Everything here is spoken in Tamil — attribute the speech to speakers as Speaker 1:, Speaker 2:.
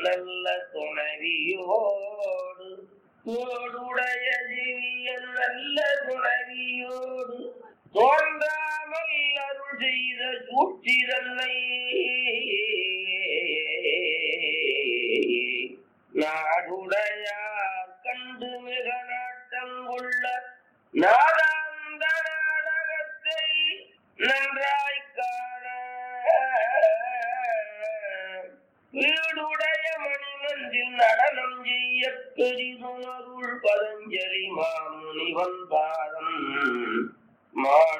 Speaker 1: நல்ல துணவியோடு தோடுடைய ஜீவியன் நல்ல துணவியோடு தோன்றாமல் அருள் செய்த சூழ்ச்சிதன்னை நாடுடையார் கண்டு மிக நாட்டங்குள்ள நாடாந்த நாடகத்தை நன்றாய் காண வீடுடைய மணிமன்றில் நடனம் செய்ய பெரிதுணருள் பதஞ்சலி மாமுனிவன் பாதம் மாட